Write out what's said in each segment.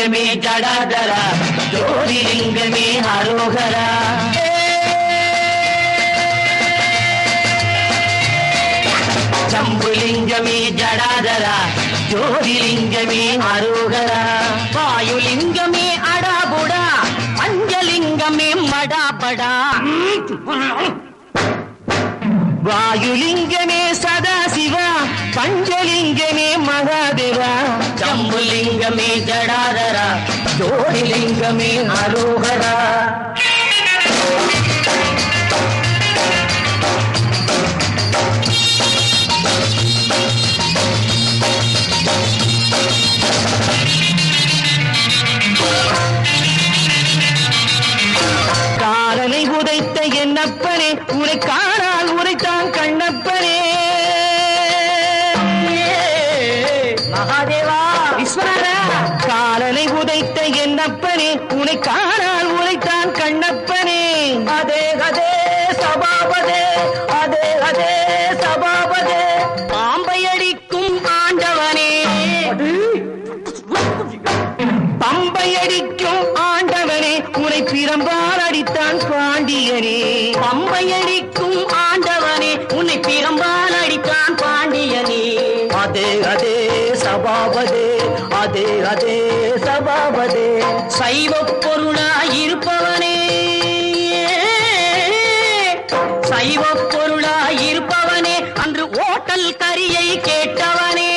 ஜம்புலிங்கமே ஜடாதரா ஜோதிலிங்கமே அரோகரா ஜம்புலிங்கமே ஜடாதரா ஜோதிலிங்கமே அரோகரா வாயுலிங்கமே அடாபுடா பஞ்சலிங்கமே மடாபடா வாயுலிங்கமே சதாசிவா பஞ்சலிங்கமே மகாதேவா ஜம்புலிங்கமே ஜடாதரா ஜோதிலிங்கமே அரோகரா காலனை உதைத்த என்னப்பனே உரை காணால் உரைத்தான் கண்ணப்பனே மகாதேவா விஸ்வநாதா காலனை உதைத்த என்னப்பனே உனை காணால் உரைத்தான் கண்ணப்பனே அதே அதே சபாபதே அதே அதே சபாபதே பாம்பை அடிக்கும் ஆண்டவனே பம்பை அடிக்கும் ஆண்டவனே உனை பிரம்பால் அடித்தான் பாண்டியனே பம்பை அடிக்கும் ஆண்டவனே உன்னை பிரம்பால் அடித்தான் பாண்டியனே அதே அதே சபாபதே அதே அதே சபாபதே சைவ பொருளாய் இருப்பவனே சைவ பொருளாய் இருப்பவனே அன்று ஓட்டல் கரியை கேட்டவனே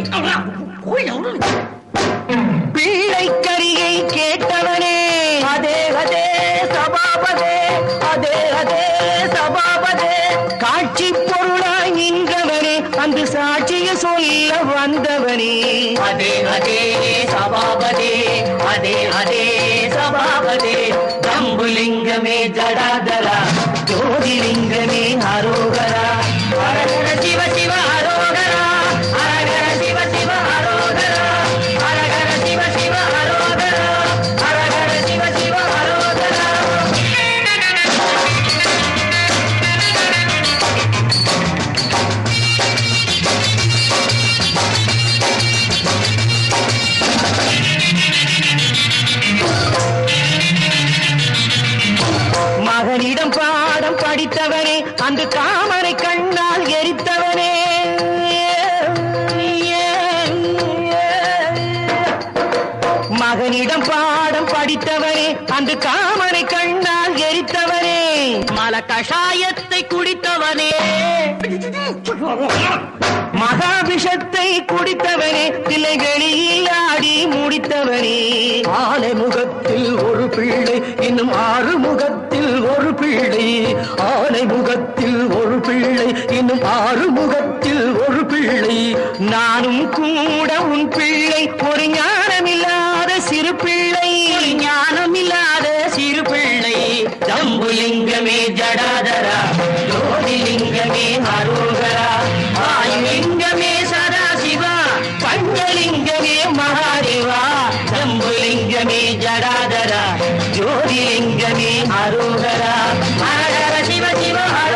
பிள்ளை கரியை கேட்டவனே அதே அதே சபாபதே அதே அதே சபாபதே காட்சி பொருளாய் நின்றவனே அந்த சாட்சிய சொல்ல வந்தவனே அதே அதே சபாபதே அதே அதே சபாபதே ஜம்புலிங்கமே ஜடாதரா ஜோதிலிங்கமே அரோகரா ஹரஹர சிவ சிவ அரோகரா ஹரஹர சிவ சிவ அரோகரா ஹரஹர சிவ சிவ அரோகரா ஹரஹர சிவ சிவ அரோகரா மகனிடம் பாடம் படித்தவனே அந்த காமனை கண்ணால் எரித்தவனே மகனிடம் பாடம் படித்தவனே அந்த காமனை கண்ணால் எரித்தவனே மல கஷாயத்தை குடித்தவனே மகாபிஷத்தை குடித்தவனே திலைகளில் ஆடி முடித்தவனே ஆலை முகத்தில் ஒரு பிள்ளை இன்னும் ஆறு முகத்தில் ஒரு பிள்ளை ஆலை முகத்தில் ஒரு பிள்ளை இன்னும் ஆறு முகத்தில் ஒரு பிள்ளை நானும் கூட உன் பிள்ளை ஒரு ஞானமில்லாத சிறு பிள்ளை ஞானமில்லாத சிறு பிள்ளை ஜம்புலிங்கமே ஜடாதரா ஜோதிலிங்கமே அரோகரா ஆயுலிங்கமே சதாசிவா பஞ்சலிங்கமே மகாதேவா ஜம்புலிங்கமே ஜடாதரா ஜோதிலிங்கமே அரோகரா ஹர ஹர சிவ சிவ ஹர